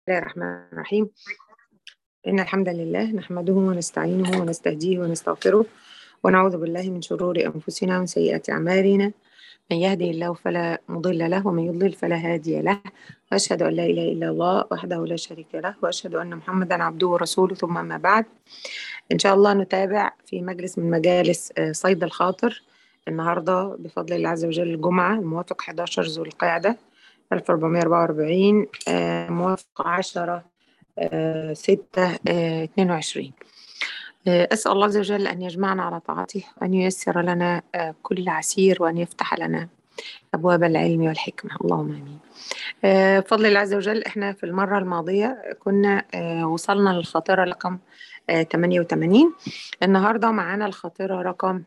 الرحمن الرحيم إن الحمد لله نحمده ونستعينه ونستهديه ونستغفره ونعوذ بالله من شرور أنفسنا ومن سيئات أعمالنا من يهدي الله فلا مضل له ومن يضلل فلا هادي له وأشهد أن لا إله إلا الله وحده لا شريك له وأشهد أن محمدا عبده ورسوله ثم أما بعد إن شاء الله نتابع في مجلس من مجالس صيد الخاطر النهارده بفضل الله عز وجل الجمعة الموافق 11 ذو القعدة 1444 موافق 10 6 22 أسأل الله عز وجل أن يجمعنا على طاعته وأن ييسر لنا كل عسير وأن يفتح لنا أبواب العلم والحكمة اللهم آمين بفضل الله عز وجل إحنا في المرة الماضية كنا وصلنا للخاطرة رقم 88 النهاردة معانا الخاطرة رقم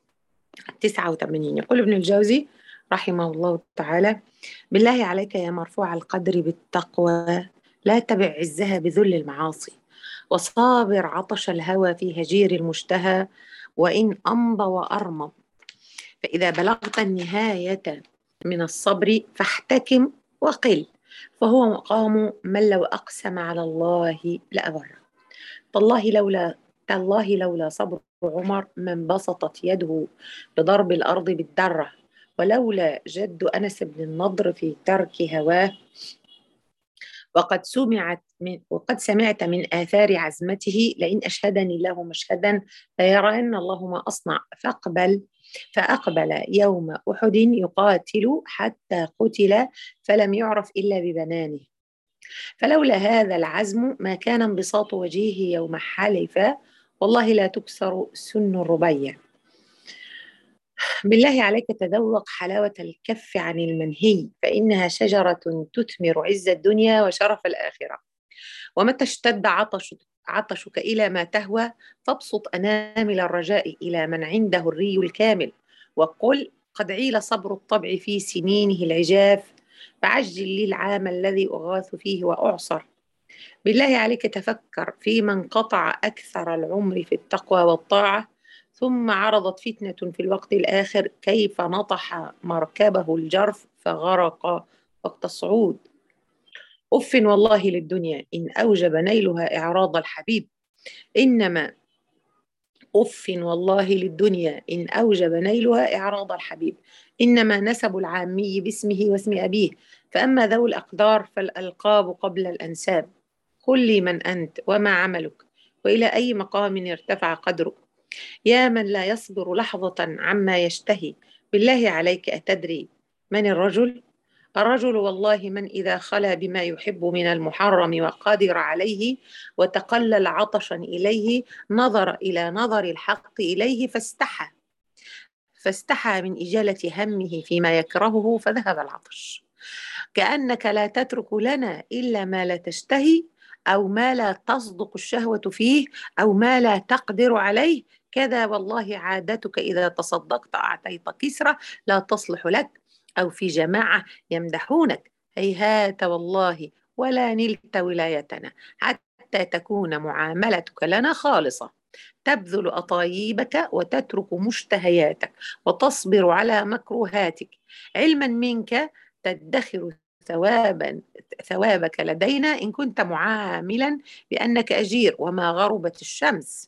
89 يقول ابن الجوزي رحمه الله تعالى بالله عليك يا مرفوع القدر بالتقوى لا تبع عزها بذل المعاصي وصابر عطش الهوى في هجير المشتهى وإن أمضى وأرمض فإذا بلغت النهاية من الصبر فاحتكم وقل فهو مقام من لو أقسم على الله لأبر تالله لولا تالله لولا صبر عمر من بسطت يده بضرب الأرض بالدرة ولولا جد أنس بن النضر في ترك هواه وقد سمعت من وقد سمعت من آثار عزمته لئن أشهدني الله مشهدا ليرين الله ما أصنع فاقبل فأقبل يوم أحد يقاتل حتى قتل فلم يعرف إلا ببنانه فلولا هذا العزم ما كان انبساط وجهه يوم حلف والله لا تكسر سن الربيع بالله عليك تذوق حلاوة الكف عن المنهي فإنها شجرة تثمر عز الدنيا وشرف الآخرة ومتى اشتد عطش عطشك إلى ما تهوى فابسط أنامل الرجاء إلى من عنده الري الكامل وقل قد عيل صبر الطبع في سنينه العجاف فعجل لي العام الذي أغاث فيه وأعصر بالله عليك تفكر في من قطع أكثر العمر في التقوى والطاعة ثم عرضت فتنة في الوقت الآخر كيف نطح مركبه الجرف فغرق وقت الصعود أف والله للدنيا إن أوجب نيلها إعراض الحبيب إنما أف والله للدنيا إن أوجب نيلها إعراض الحبيب إنما نسب العامي باسمه واسم أبيه فأما ذوي الأقدار فالألقاب قبل الأنساب قل لي من أنت وما عملك وإلى أي مقام ارتفع قدرك يا من لا يصبر لحظة عما يشتهي بالله عليك أتدري من الرجل؟ الرجل والله من إذا خلا بما يحب من المحرم وقدر عليه وتقلل عطشا إليه نظر إلى نظر الحق إليه فاستحى فاستحى من إجالة همه فيما يكرهه فذهب العطش كأنك لا تترك لنا إلا ما لا تشتهي أو ما لا تصدق الشهوة فيه أو ما لا تقدر عليه كذا والله عادتك إذا تصدقت أعطيت كسرة لا تصلح لك أو في جماعة يمدحونك هيهات والله ولا نلت ولايتنا حتى تكون معاملتك لنا خالصة تبذل أطايبك وتترك مشتهياتك وتصبر على مكروهاتك علما منك تدخر ثوابا ثوابك لدينا إن كنت معاملا بأنك أجير وما غربت الشمس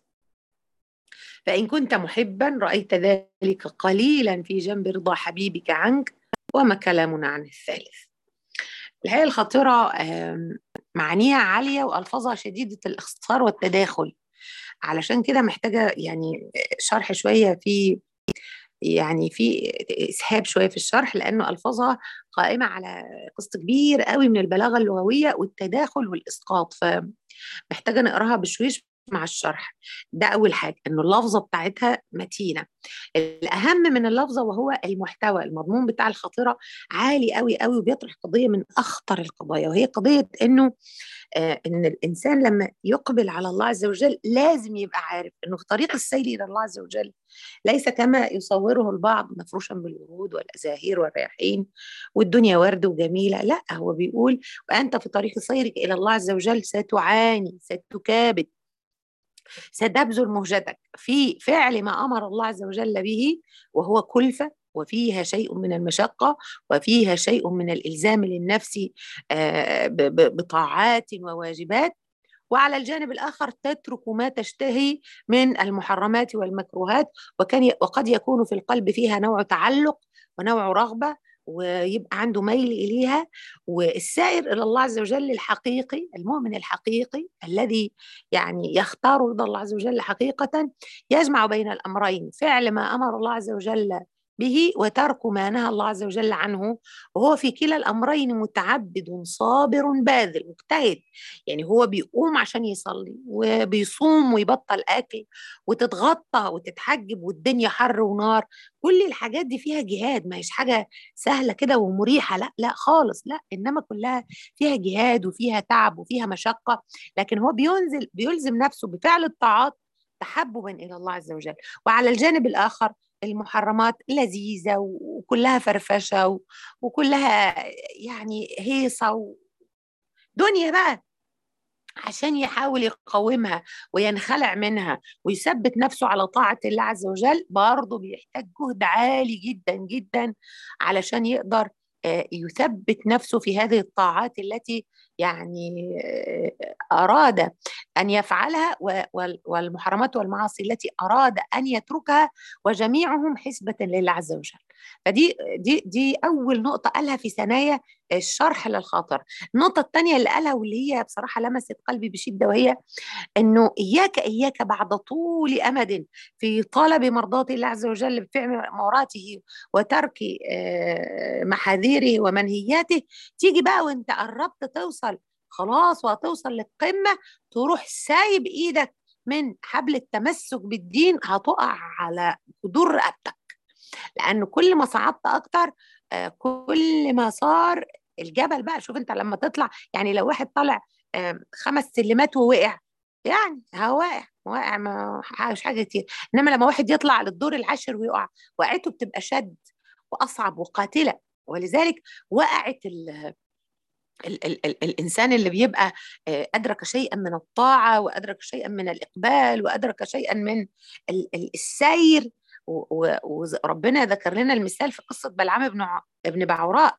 فإن كنت محبا رأيت ذلك قليلا في جنب رضا حبيبك عنك وما كلامنا عن الثالث الحقيقة الخطيرة معانيها عالية وألفاظها شديدة الاختصار والتداخل علشان كده محتاجة يعني شرح شوية في يعني في اسهاب شويه في الشرح لانه الفاظها قائمه على قسط كبير قوي من البلاغه اللغويه والتداخل والاسقاط فمحتاجه نقراها بشويش مع الشرح ده اول حاجه انه اللفظه بتاعتها متينه الاهم من اللفظه وهو المحتوى المضمون بتاع الخطيره عالي قوي قوي وبيطرح قضيه من اخطر القضايا وهي قضيه انه آه ان الانسان لما يقبل على الله عز وجل لازم يبقى عارف انه في طريق السير الى الله عز وجل ليس كما يصوره البعض مفروشا بالورود والازاهير والرياحين والدنيا ورد وجميله لا هو بيقول وانت في طريق سيرك الى الله عز وجل ستعاني ستكابد ستبذل مهجتك في فعل ما امر الله عز وجل به وهو كلفه وفيها شيء من المشقة وفيها شيء من الإلزام للنفس آه، بطاعات وواجبات وعلى الجانب الآخر تترك ما تشتهي من المحرمات والمكروهات وكان وقد يكون في القلب فيها نوع تعلق ونوع رغبة ويبقى عنده ميل إليها والسائر إلى الله عز وجل الحقيقي المؤمن الحقيقي الذي يعني يختار رضا الله عز وجل حقيقة يجمع بين الأمرين فعل ما أمر الله عز وجل به وترك ما نهى الله عز وجل عنه وهو في كلا الأمرين متعبد صابر باذل مجتهد يعني هو بيقوم عشان يصلي وبيصوم ويبطل أكل وتتغطى وتتحجب والدنيا حر ونار كل الحاجات دي فيها جهاد ما هيش حاجة سهلة كده ومريحة لا لا خالص لا إنما كلها فيها جهاد وفيها تعب وفيها مشقة لكن هو بينزل بيلزم نفسه بفعل الطاعات تحببا الى الله عز وجل وعلى الجانب الاخر المحرمات لذيذة وكلها فرفشة وكلها يعني هيصة دنيا بقى عشان يحاول يقاومها وينخلع منها ويثبت نفسه على طاعة الله عز وجل برضه بيحتاج جهد عالي جدا جدا علشان يقدر آه، يثبت نفسه في هذه الطاعات التي يعني آه، أراد أن يفعلها والمحرمات والمعاصي التي أراد أن يتركها وجميعهم حسبة لله عز وجل فدي دي دي أول نقطة قالها في ثنايا الشرح للخاطر النقطة الثانية اللي قالها واللي هي بصراحة لمست قلبي بشدة وهي أنه إياك إياك بعد طول أمد في طلب مرضات الله عز وجل بفعل مراته وترك آه، محاذيره ومنهياته تيجي بقى وانت قربت توصل خلاص وهتوصل للقمة تروح سايب إيدك من حبل التمسك بالدين هتقع على جذور رقبتك لأن كل ما صعدت أكتر آه، كل ما صار الجبل بقى شوف انت لما تطلع يعني لو واحد طلع خمس سلمات ووقع يعني هو واقع واقع ما مش حاجه كتير انما لما واحد يطلع للدور العاشر ويقع وقعته بتبقى شد واصعب وقاتله ولذلك وقعت ال ال ال ال الانسان اللي بيبقى آه، ادرك شيئا من الطاعه وادرك شيئا من الاقبال وادرك شيئا من السير وربنا ذكر لنا المثال في قصه بلعام بن ابن بعوراء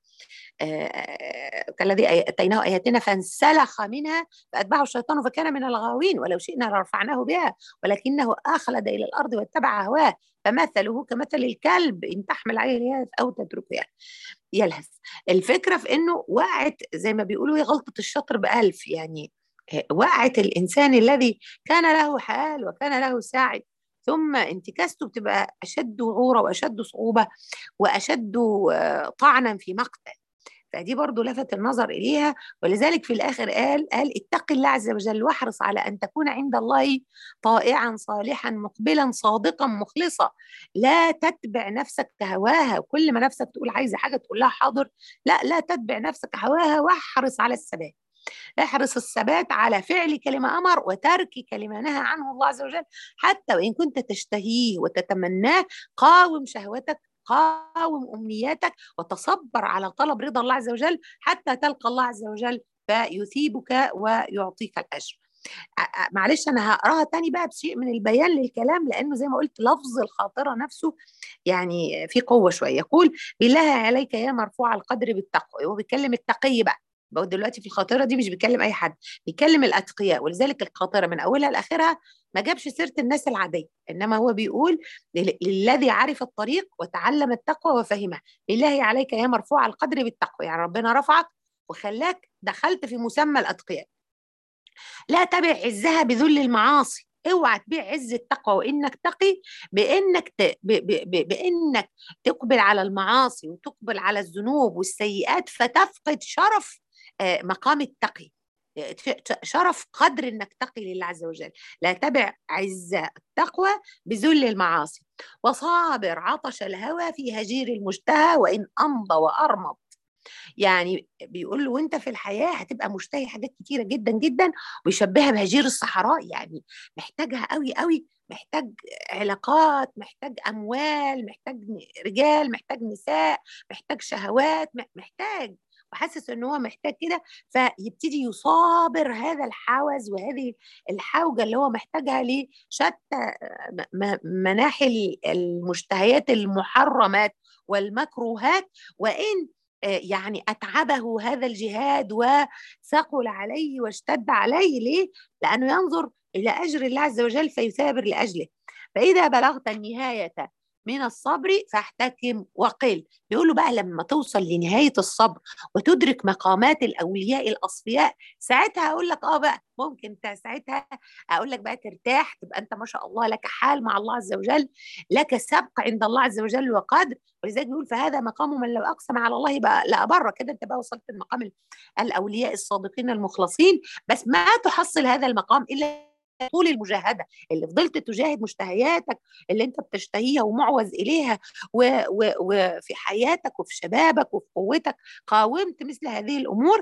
كالذي اتيناه اياتنا فانسلخ منها فاتبعه الشيطان فكان من الغاوين ولو شئنا لرفعناه بها ولكنه اخلد الى الارض واتبع هواه فمثله كمثل الكلب ان تحمل عليه الياس او تتركه يلهث الفكره في انه وقعت زي ما بيقولوا هي غلطه الشطر بألف يعني وقعت الانسان الذي كان له حال وكان له سعي ثم انتكاسته بتبقى اشد وعوره واشد صعوبه واشد آه، طعنا في مقتل فدي برضو لفت النظر إليها ولذلك في الآخر قال قال اتق الله عز وجل واحرص على أن تكون عند الله طائعا صالحا مقبلا صادقا مخلصا لا تتبع نفسك كهواها وكل ما نفسك تقول عايزة حاجة تقول لها حاضر لا لا تتبع نفسك هواها واحرص على الثبات احرص الثبات على فعل كلمة أمر وترك كلمة نهى عنه الله عز وجل حتى وإن كنت تشتهيه وتتمناه قاوم شهوتك قاوم أمنياتك وتصبر على طلب رضا الله عز وجل حتى تلقى الله عز وجل فيثيبك ويعطيك الأجر معلش انا هقراها تاني بقى بشيء من البيان للكلام لانه زي ما قلت لفظ الخاطره نفسه يعني في قوه شويه يقول بالله عليك يا مرفوع القدر بالتقوى هو بيتكلم التقي بقى بقول دلوقتي في الخاطره دي مش بيكلم اي حد بيكلم الاتقياء ولذلك الخاطره من اولها لاخرها ما جابش سيره الناس العاديه انما هو بيقول للذي عرف الطريق وتعلم التقوى وفهمها لله عليك يا مرفوع القدر بالتقوى يعني ربنا رفعك وخلاك دخلت في مسمى الاتقياء لا تبع عزها بذل المعاصي اوعى تبيع عز التقوى وانك تقي بانك ت... ب... ب... بانك تقبل على المعاصي وتقبل على الذنوب والسيئات فتفقد شرف آه، مقام التقي شرف قدر انك تقي لله عز وجل لا تبع عز التقوى بذل المعاصي وصابر عطش الهوى في هجير المشتهى وان امضى وارمض يعني بيقول له وانت في الحياه هتبقى مشتهي حاجات كتيره جدا جدا ويشبهها بهجير الصحراء يعني محتاجها قوي قوي محتاج علاقات محتاج اموال محتاج رجال محتاج نساء محتاج شهوات محتاج وحاسس ان هو محتاج كده فيبتدي يصابر هذا الحوز وهذه الحوجه اللي هو محتاجها لشتى مناحي المشتهيات المحرمات والمكروهات وان آه، يعني اتعبه هذا الجهاد وثقل عليه واشتد عليه ليه؟ لانه ينظر الى اجر الله عز وجل فيثابر لاجله فاذا بلغت النهايه من الصبر فاحتكم وقل بيقولوا بقى لما توصل لنهاية الصبر وتدرك مقامات الأولياء الأصفياء ساعتها أقول لك آه بقى ممكن ساعتها أقول لك بقى ترتاح تبقى أنت ما شاء الله لك حال مع الله عز وجل لك سبق عند الله عز وجل وقدر ولذلك بيقول فهذا مقام من لو أقسم على الله يبقى لا بره كده أنت بقى وصلت لمقام الأولياء الصادقين المخلصين بس ما تحصل هذا المقام إلا طول المجاهده اللي فضلت تجاهد مشتهياتك اللي انت بتشتهيها ومعوز اليها وفي حياتك وفي شبابك وفي قوتك قاومت مثل هذه الامور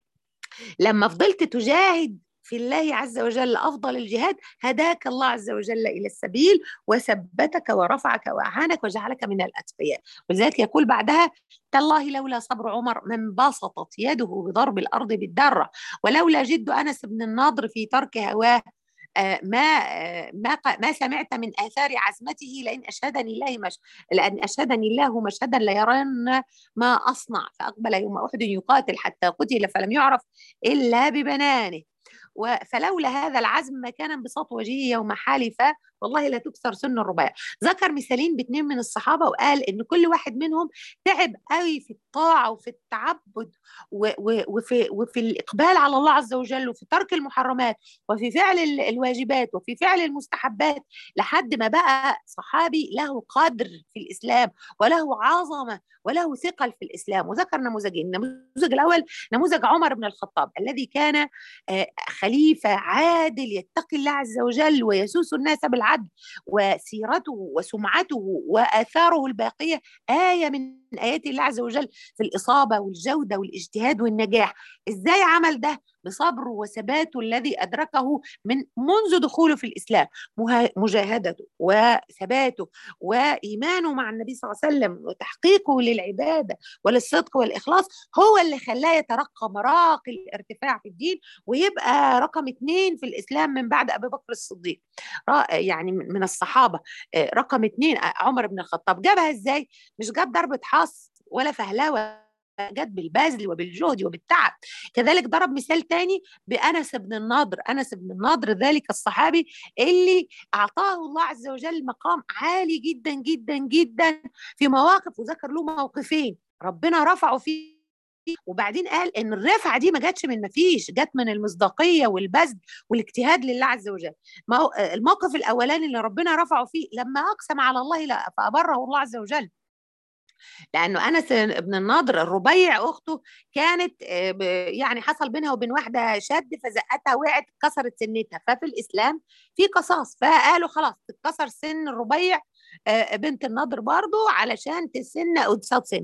لما فضلت تجاهد في الله عز وجل أفضل الجهاد هداك الله عز وجل إلى السبيل وثبتك ورفعك وأعانك وجعلك من الأتقياء ولذلك يقول بعدها تالله لولا صبر عمر من بسطت يده بضرب الأرض بالدرة ولولا جد أنس بن النضر في ترك هواه آه، ما آه، ما ما سمعت من اثار عزمته لئن اشهدني الله مش لان اشهدني الله مشهدا ليرن ما اصنع فاقبل يوم احد يقاتل حتى قتل فلم يعرف الا ببنانه فلولا هذا العزم ما كان انبساط وجهه يوم حالف والله لا تكسر سن الرباع ذكر مثالين باثنين من الصحابه وقال ان كل واحد منهم تعب قوي في الطاعه وفي التعبد وفي وفي الاقبال على الله عز وجل وفي ترك المحرمات وفي فعل الواجبات وفي فعل المستحبات لحد ما بقى صحابي له قدر في الاسلام وله عظمه وله ثقل في الاسلام وذكر نموذجين النموذج الاول نموذج عمر بن الخطاب الذي كان آه، خليفه عادل يتقي الله عز وجل ويسوس الناس بالعدل العدل وسيرته وسمعته واثاره الباقيه ايه من ايات الله عز وجل في الاصابه والجوده والاجتهاد والنجاح ازاي عمل ده بصبره وثباته الذي ادركه من منذ دخوله في الاسلام مجاهدته وثباته وايمانه مع النبي صلى الله عليه وسلم وتحقيقه للعباده وللصدق والاخلاص هو اللي خلاه يترقى مراقي الارتفاع في الدين ويبقى رقم اثنين في الاسلام من بعد ابي بكر الصديق يعني من الصحابه آه، رقم اثنين آه، عمر بن الخطاب جابها ازاي؟ مش جاب ضربه حص ولا فهلوه جت بالبذل وبالجهد وبالتعب كذلك ضرب مثال تاني بأنس بن النضر أنس بن النضر ذلك الصحابي اللي أعطاه الله عز وجل مقام عالي جدا جدا جدا في مواقف وذكر له موقفين ربنا رفعه فيه وبعدين قال ان الرفعه دي ما جاتش من ما فيش جت من المصداقيه والبذل والاجتهاد لله عز وجل الموقف الاولاني اللي ربنا رفعه فيه لما اقسم على الله لا فابره الله عز وجل لانه انس بن النضر الربيع اخته كانت آه، يعني حصل بينها وبين واحده شد فزقتها وقعت كسرت سنتها ففي الاسلام في قصاص فقالوا خلاص تتكسر سن الربيع آه، بنت النضر برضو علشان تسن قدسات سن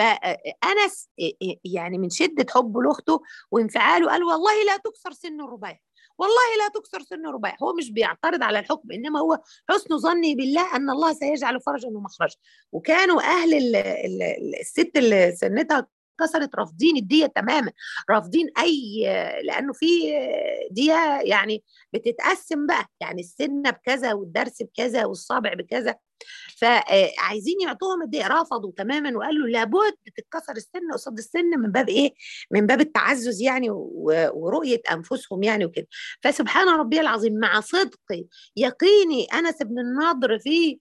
فانس آه، يعني من شده حبه لاخته وانفعاله قال والله لا تكسر سن الربيع والله لا تكسر سن رباع هو مش بيعترض على الحكم انما هو حسن ظني بالله ان الله سيجعل فرجا ومخرجا وكانوا اهل ال ال الست اللي سنتها كسرت رافضين الديه تماما رافضين اي لانه في ديه يعني بتتقسم بقى يعني السنه بكذا والدرس بكذا والصابع بكذا فعايزين يعطوهم الديه رفضوا تماما وقالوا لابد تتكسر السن قصاد السن من باب ايه؟ من باب التعزز يعني ورؤيه انفسهم يعني وكده فسبحان ربي العظيم مع صدق يقيني انس بن النضر في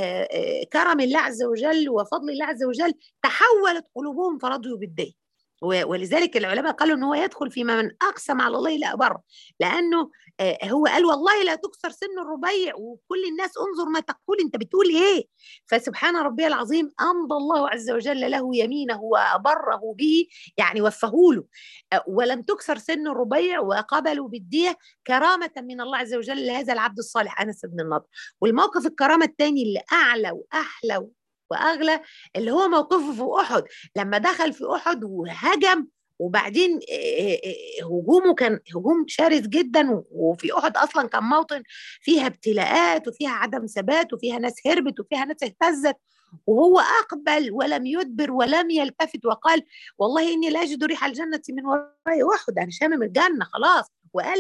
كرم الله عز وجل وفضل الله عز وجل تحولت قلوبهم فرضوا بالدين ولذلك العلماء قالوا ان هو يدخل فيما من اقسم على الله لا ابر لانه آه، هو قال والله لا تكسر سن الربيع وكل الناس انظر ما تقول انت بتقول ايه فسبحان ربي العظيم امضى الله عز وجل له يمينه وابره به يعني وفه له آه، ولم تكسر سن الربيع وقبلوا بالديه كرامه من الله عز وجل لهذا العبد الصالح انس بن النضر والموقف الكرامه الثاني اللي اعلى واحلى واغلى اللي هو موقفه في احد لما دخل في احد وهجم وبعدين هجومه كان هجوم شرس جدا وفي احد اصلا كان موطن فيها ابتلاءات وفيها عدم ثبات وفيها ناس هربت وفيها ناس اهتزت وهو أقبل ولم يدبر ولم يلتفت وقال والله إني لا أجد ريح الجنة من وراء واحد أنا شامم الجنة خلاص وقال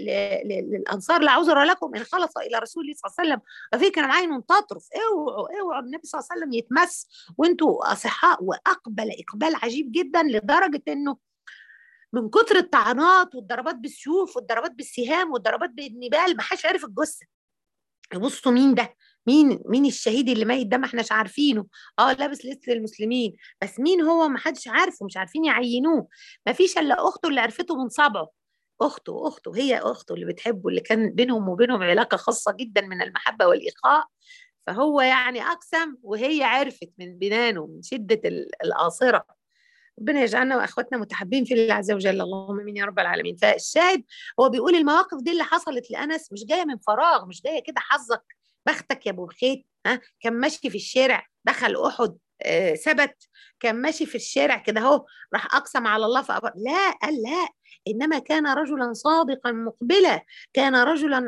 للأنصار لا عذر لكم إن خلص إلى رسول الله صلى الله عليه وسلم وفي كان عين تطرف اوعوا اوعوا النبي صلى الله عليه وسلم يتمس وانتوا أصحاء وأقبل إقبال عجيب جدا لدرجة إنه من كتر الطعنات والضربات بالسيوف والضربات بالسهام والضربات بالنبال ما حدش عرف الجثه بصوا مين ده مين مين الشهيد اللي ميت ده ما احناش عارفينه اه لابس لبس المسلمين بس مين هو ما حدش عارفه مش عارفين يعينوه ما فيش الا اخته اللي عرفته من صبعه اخته اخته هي اخته اللي بتحبه اللي كان بينهم وبينهم علاقه خاصه جدا من المحبه والاخاء فهو يعني اقسم وهي عرفت من بنانه من شده القاصره ربنا يجعلنا واخواتنا متحبين في الله عز وجل اللهم امين يا رب العالمين فالشاهد هو بيقول المواقف دي اللي حصلت لانس مش جايه من فراغ مش جايه كده حظك بختك يا ابو الخيت ها كان ماشي في الشارع دخل احد آه ثبت كان ماشي في الشارع كده اهو راح اقسم على الله فأبر لا قال لا انما كان رجلا صادقا مقبلا كان رجلا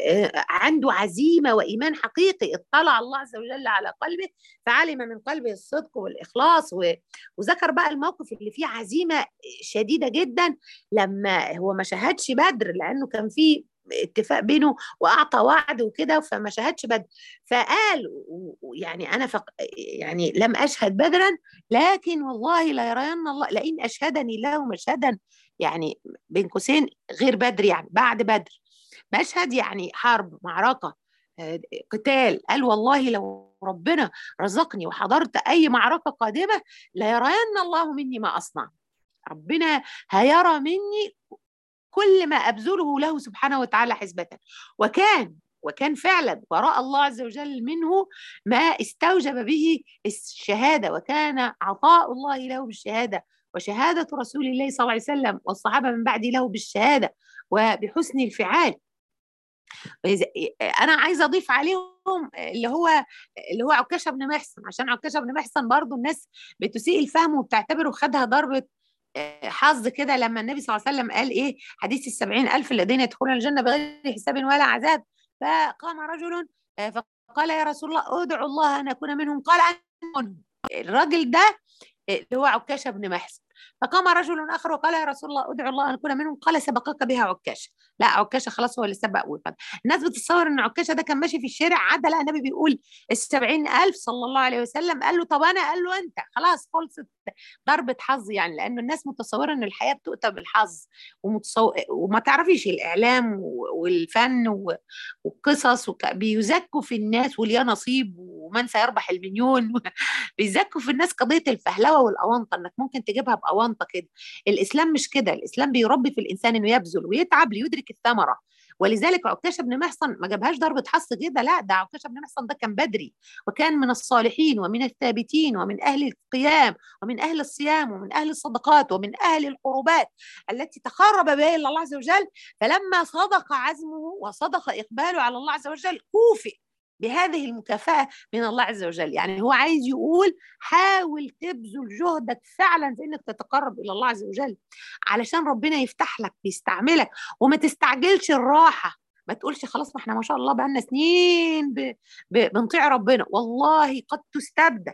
عنده عزيمه وايمان حقيقي اطلع الله عز وجل على قلبه فعلم من قلبه الصدق والاخلاص وذكر بقى الموقف اللي فيه عزيمه شديده جدا لما هو ما شهدش بدر لانه كان في اتفاق بينه واعطى وعد وكده فما شهدش بدر فقال يعني انا فق يعني لم اشهد بدرا لكن والله لا يرين الله لئن اشهدني الله مشهدا يعني بين قوسين غير بدر يعني بعد بدر مشهد يعني حرب معركه قتال قال والله لو ربنا رزقني وحضرت اي معركه قادمه ليرين الله مني ما اصنع ربنا هيرى مني كل ما أبذله له سبحانه وتعالى حسبة وكان وكان فعلا وراء الله عز وجل منه ما استوجب به الشهادة وكان عطاء الله له بالشهادة وشهادة رسول الله صلى الله عليه وسلم والصحابة من بعد له بالشهادة وبحسن الفعال انا عايزه اضيف عليهم اللي هو اللي هو عكاشه بن محصن عشان عكاشه بن محصن برضه الناس بتسيء الفهم وبتعتبره خدها ضربه حظ كده لما النبي صلى الله عليه وسلم قال ايه حديث السبعين ألف الذين يدخلون الجنة بغير حساب ولا عذاب فقام رجل فقال يا رسول الله ادعو الله أن أكون منهم قال أنا منهم الراجل ده اللي هو عكاشة بن محسن فقام رجل اخر وقال يا رسول الله ادعو الله ان اكون منهم قال سبقك بها عكاشه لا عكاشه خلاص هو اللي سبق وفد الناس بتتصور ان عكاشه ده كان ماشي في الشارع عدى لقى النبي بيقول السبعين ألف صلى الله عليه وسلم قال له طب انا قال له انت خلاص خلصت ضربه حظ يعني لانه الناس متصوره ان الحياه بتؤتى بالحظ ومتصو... وما تعرفيش الاعلام والفن والقصص وك... بيزكوا في الناس وليا نصيب ومن سيربح المليون بيزكوا في الناس قضيه الفهلوه والاونطه انك ممكن تجيبها باونطه كده الاسلام مش كده الاسلام بيربي في الانسان انه يبذل ويتعب ليدرك الثمره ولذلك عكاشه بن محصن ما جابهاش ضربه حظ كده لا ده عكاشه بن محصن ده كان بدري وكان من الصالحين ومن الثابتين ومن اهل القيام ومن اهل الصيام ومن اهل الصدقات ومن اهل القربات التي تقرب بها الى الله عز وجل فلما صدق عزمه وصدق اقباله على الله عز وجل كوفئ بهذه المكافأة من الله عز وجل يعني هو عايز يقول حاول تبذل جهدك فعلا في انك تتقرب الى الله عز وجل علشان ربنا يفتح لك ويستعملك وما تستعجلش الراحة ما تقولش خلاص ما احنا ما شاء الله بقالنا سنين ب... ب... بنطيع ربنا والله قد تستبدل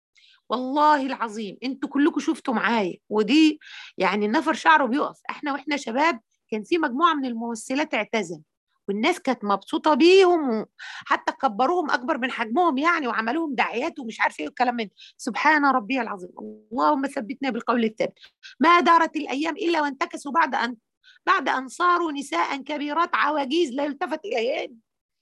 والله العظيم انتوا كلكم شفتوا معايا ودي يعني النفر شعره بيقف احنا واحنا شباب كان في مجموعه من الممثلات اعتزل والناس كانت مبسوطه بيهم وحتى كبروهم اكبر من حجمهم يعني وعملوهم دعايات ومش عارف ايه والكلام من سبحان ربي العظيم اللهم ثبتنا بالقول الثابت ما دارت الايام الا وانتكسوا بعد ان بعد ان صاروا نساء كبيرات عواجيز لا يلتفت اليهن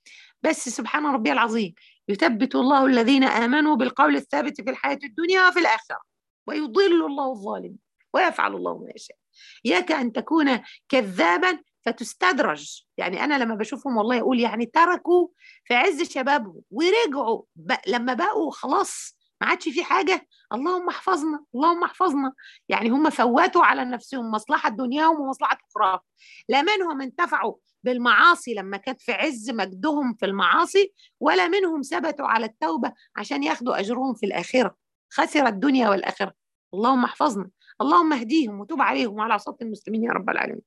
بس سبحان ربي العظيم يثبت الله الذين امنوا بالقول الثابت في الحياه الدنيا وفي الاخره ويضل الله الظالم ويفعل الله ما يشاء اياك ان تكون كذابا فتستدرج يعني انا لما بشوفهم والله اقول يعني تركوا في عز شبابهم ورجعوا لما بقوا خلاص ما عادش في حاجه اللهم احفظنا اللهم احفظنا يعني هم فوتوا على نفسهم مصلحه دنياهم ومصلحه اخراهم لا منهم انتفعوا بالمعاصي لما كانت في عز مجدهم في المعاصي ولا منهم ثبتوا على التوبه عشان ياخدوا اجرهم في الاخره خسر الدنيا والاخره اللهم احفظنا اللهم اهديهم وتوب عليهم وعلى عصاة المسلمين يا رب العالمين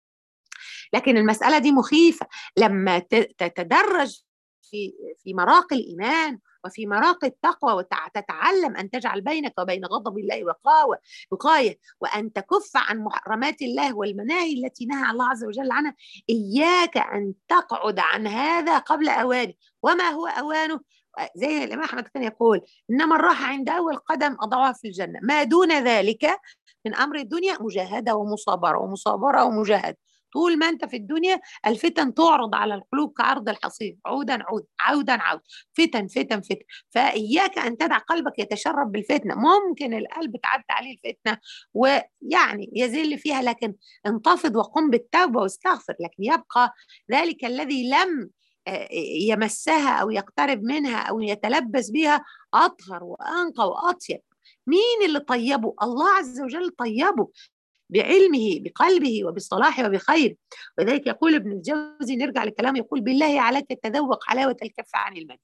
لكن المساله دي مخيفه لما تتدرج في في مراقي الايمان وفي مراقي التقوى وتتعلم أن تجعل بينك وبين غضب الله وقاوة وقاية وأن تكف عن محرمات الله والمناهي التي نهى الله عز وجل عنها إياك أن تقعد عن هذا قبل أوانه وما هو أوانه زي الإمام أحمد كان يقول إنما الراحة عند أول قدم أضعها في الجنة ما دون ذلك من أمر الدنيا مجاهدة ومصابرة ومصابرة ومجاهدة طول ما انت في الدنيا الفتن تعرض على القلوب كعرض الحصير عودا عود عودا عود فتن فتن فتن فاياك ان تدع قلبك يتشرب بالفتنه ممكن القلب تعدي عليه الفتنه ويعني يزل فيها لكن انتفض وقم بالتوبه واستغفر لكن يبقى ذلك الذي لم آه، يمسها او يقترب منها او يتلبس بها اطهر وانقى واطيب مين اللي طيبه الله عز وجل طيبه بعلمه بقلبه وبصلاحه وبخير ولذلك يقول ابن الجوزي نرجع لكلامه يقول بالله عليك تذوق حلاوة الكف عن المن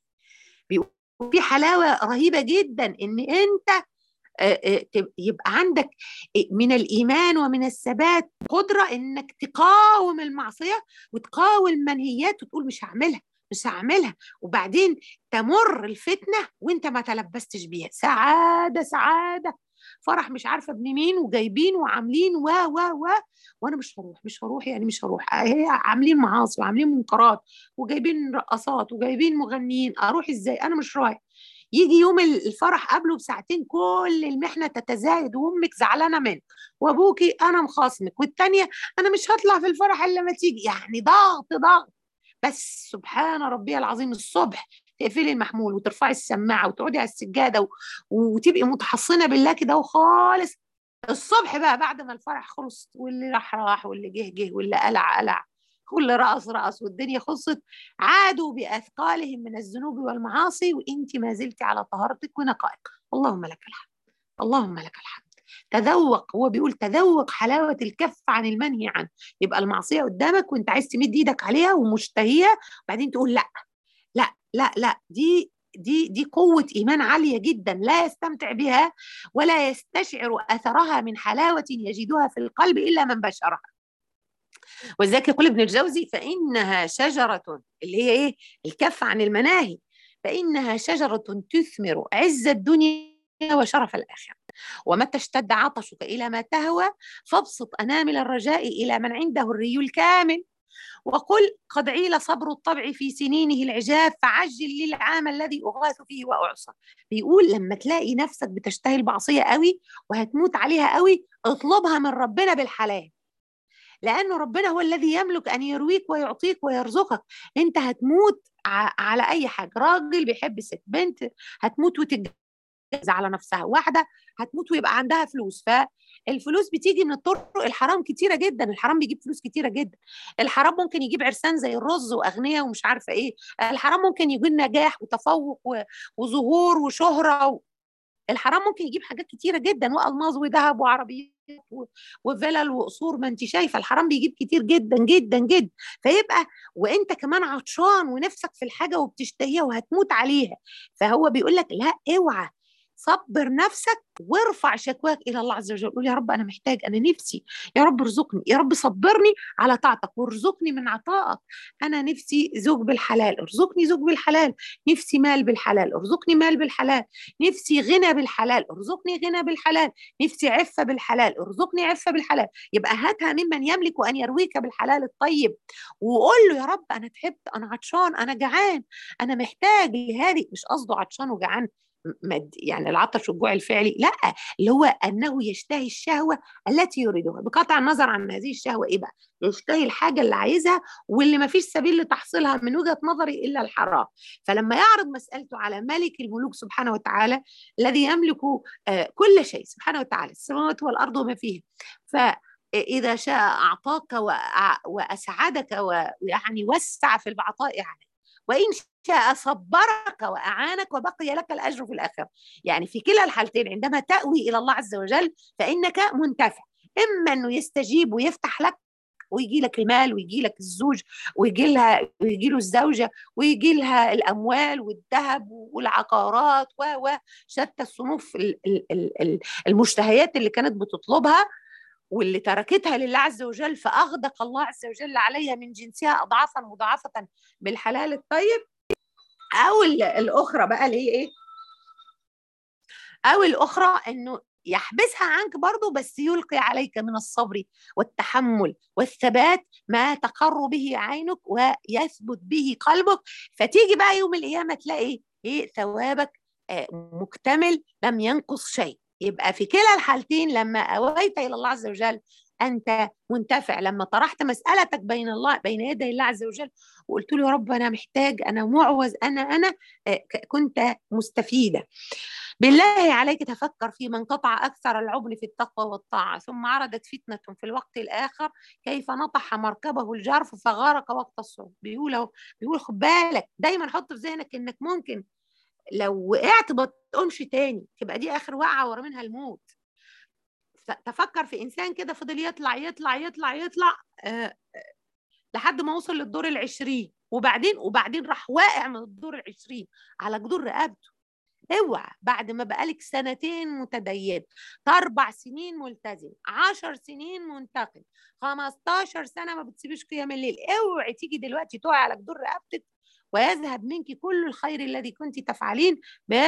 في حلاوة رهيبة جدا ان انت يبقى عندك من الايمان ومن الثبات قدره انك تقاوم المعصيه وتقاوم المنهيات وتقول مش هعملها مش هعملها وبعدين تمر الفتنه وانت ما تلبستش بيها سعاده سعاده فرح مش عارفه ابن مين وجايبين وعاملين و و و وانا مش هروح مش هروح يعني مش هروح هي عاملين معاصي وعاملين منكرات وجايبين رقصات وجايبين مغنيين اروح ازاي انا مش رايح يجي يوم الفرح قبله بساعتين كل المحنه تتزايد وامك زعلانه منك وابوكي انا مخاصمك والتانيه انا مش هطلع في الفرح الا لما تيجي يعني ضغط ضغط بس سبحان ربي العظيم الصبح تقفلي المحمول وترفعي السماعه وتقعدي على السجاده و... وتبقي متحصنه بالله كده وخالص الصبح بقى بعد ما الفرح خلص واللي راح راح واللي جه جه واللي قلع قلع واللي رقص رقص والدنيا خلصت عادوا باثقالهم من الذنوب والمعاصي وانت ما زلت على طهارتك ونقائك اللهم لك الحمد اللهم لك الحمد تذوق هو بيقول تذوق حلاوة الكف عن المنهي عنه يبقى المعصية قدامك وانت عايز تمد ايدك عليها ومشتهية بعدين تقول لا لا لا لا دي دي دي قوة إيمان عالية جدا لا يستمتع بها ولا يستشعر أثرها من حلاوة يجدها في القلب إلا من بشرها ولذلك يقول ابن الجوزي فإنها شجرة اللي هي إيه الكف عن المناهي فإنها شجرة تثمر عز الدنيا وشرف الآخرة ومتى اشتد عطشك إلى ما تهوى فابسط أنامل الرجاء إلى من عنده الري الكامل وقل قد عيل صبر الطبع في سنينه العجاف فعجل للعام الذي أغاث فيه وأعصى بيقول لما تلاقي نفسك بتشتهي المعصية قوي وهتموت عليها قوي اطلبها من ربنا بالحلال لأنه ربنا هو الذي يملك أن يرويك ويعطيك ويرزقك أنت هتموت على أي حاجة راجل بيحب ست بنت هتموت وتتجوز على نفسها واحدة هتموت ويبقى عندها فلوس فالفلوس بتيجي من الطرق الحرام كتيرة جدا الحرام بيجيب فلوس كتيرة جدا الحرام ممكن يجيب عرسان زي الرز وأغنياء ومش عارفة إيه الحرام ممكن يجيب نجاح وتفوق وظهور وشهرة و... الحرام ممكن يجيب حاجات كتيرة جدا وألماظ وذهب وعربيات وفلل وقصور ما انت شايفه الحرام بيجيب كتير جدا جدا جدا فيبقى وانت كمان عطشان ونفسك في الحاجه وبتشتهيها وهتموت عليها فهو بيقول لك لا اوعى صبر نفسك وارفع شكواك الى الله عز وجل قول يا رب انا محتاج انا نفسي يا رب ارزقني يا رب صبرني على طاعتك وارزقني من عطائك انا نفسي زوج بالحلال ارزقني زوج بالحلال نفسي مال بالحلال ارزقني مال بالحلال نفسي غنى بالحلال ارزقني غنى بالحلال نفسي عفه بالحلال ارزقني عفه بالحلال يبقى هاتها ممن يملك ان يرويك بالحلال الطيب وقول له يا رب انا تعبت انا عطشان انا جعان انا محتاج لهذه مش قصده عطشان وجعان يعني العطش والجوع الفعلي لا اللي هو انه يشتهي الشهوه التي يريدها بقطع النظر عن هذه الشهوه ايه بقى يشتهي الحاجه اللي عايزها واللي ما فيش سبيل لتحصيلها من وجهه نظري الا الحرام فلما يعرض مسالته على ملك الملوك سبحانه وتعالى الذي يملك آه، كل شيء سبحانه وتعالى السماوات والارض وما فيها ف إذا شاء أعطاك وأسعدك ويعني وسع في العطاء عليك وإن شاء صبرك وأعانك وبقي لك الأجر في الآخرة يعني في كلا الحالتين عندما تأوي إلى الله عز وجل فإنك منتفع إما أنه يستجيب ويفتح لك ويجي لك المال ويجي لك الزوج ويجي لها ويجي له الزوجه ويجي لها الاموال والذهب والعقارات وشتى الصنوف المشتهيات اللي كانت بتطلبها واللي تركتها لله عز وجل فأغدق الله عز وجل عليها من جنسها أضعافا مضاعفة بالحلال الطيب او الاخرى بقى اللي هي ايه او الاخرى انه يحبسها عنك برضه بس يلقي عليك من الصبر والتحمل والثبات ما تقر به عينك ويثبت به قلبك فتيجي بقى يوم القيامه تلاقي ايه ثوابك آه، مكتمل لم ينقص شيء يبقى في كلا الحالتين لما اويت الى الله عز وجل انت منتفع لما طرحت مسالتك بين الله بين يدي الله عز وجل وقلت له يا رب انا محتاج انا معوز انا انا آه، كنت مستفيده بالله عليك تفكر في من قطع أكثر العبن في التقوى والطاعة ثم عرضت فتنة في الوقت الآخر كيف نطح مركبه الجرف فغارق وقت الصعود بيقول بيقول خد بالك دايما حط في ذهنك انك ممكن لو وقعت ما تقومش تاني تبقى دي اخر وقعه ورا منها الموت تفكر في انسان كده فضل يطلع يطلع يطلع يطلع آه لحد ما وصل للدور العشرين وبعدين وبعدين راح واقع من الدور العشرين على جدور رقبته اوعى بعد ما بقالك سنتين متدين اربع سنين ملتزم عشر سنين منتقم 15 سنه ما بتسيبيش قيام الليل اوعي تيجي دلوقتي تقعي على جدور رقبتك ويذهب منك كل الخير الذي كنت تفعلين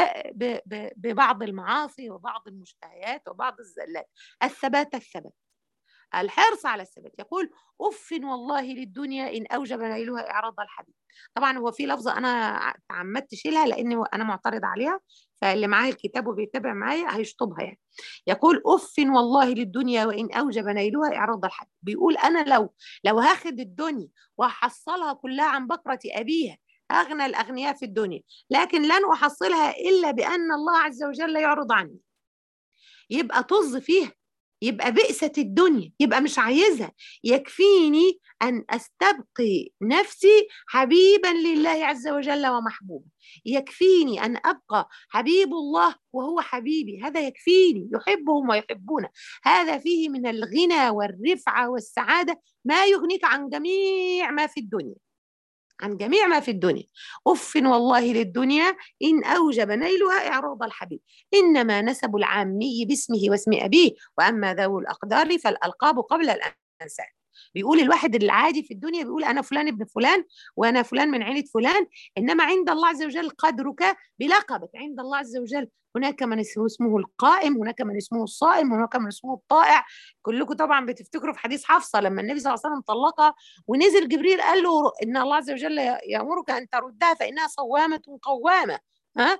ببعض المعاصي وبعض المشتهيات وبعض الزلات الثبات الثبات الحرص على الثبات يقول اف والله للدنيا ان اوجب نيلها اعراض الحبيب طبعا هو في لفظه انا تعمدت اشيلها لان انا معترض عليها فاللي معاه الكتاب وبيتابع معايا هيشطبها يعني يقول اف والله للدنيا وان اوجب نيلها اعراض الحبيب بيقول انا لو لو هاخد الدنيا وهحصلها كلها عن بكره ابيها اغنى الاغنياء في الدنيا لكن لن احصلها الا بان الله عز وجل يعرض عني يبقى طز فيها يبقى بئست الدنيا يبقى مش عايزها يكفيني أن أستبقي نفسي حبيبا لله عز وجل ومحبوبا يكفيني أن أبقى حبيب الله وهو حبيبي هذا يكفيني يحبهم ويحبون هذا فيه من الغنى والرفعة والسعادة ما يغنيك عن جميع ما في الدنيا عن جميع ما في الدنيا أف والله للدنيا إن أوجب نيلها إعراض الحبيب إنما نسب العامي باسمه واسم أبيه وأما ذو الأقدار فالألقاب قبل الأنساب بيقول الواحد العادي في الدنيا بيقول انا فلان ابن فلان وانا فلان من عيله فلان انما عند الله عز وجل قدرك بلقبك عند الله عز وجل هناك من اسمه القائم هناك من اسمه الصائم هناك من اسمه الطائع كلكم طبعا بتفتكروا في حديث حفصه لما النبي صلى الله عليه وسلم طلقها ونزل جبريل قال له ان الله عز وجل يامرك ان تردها فانها صوامه قوامه ها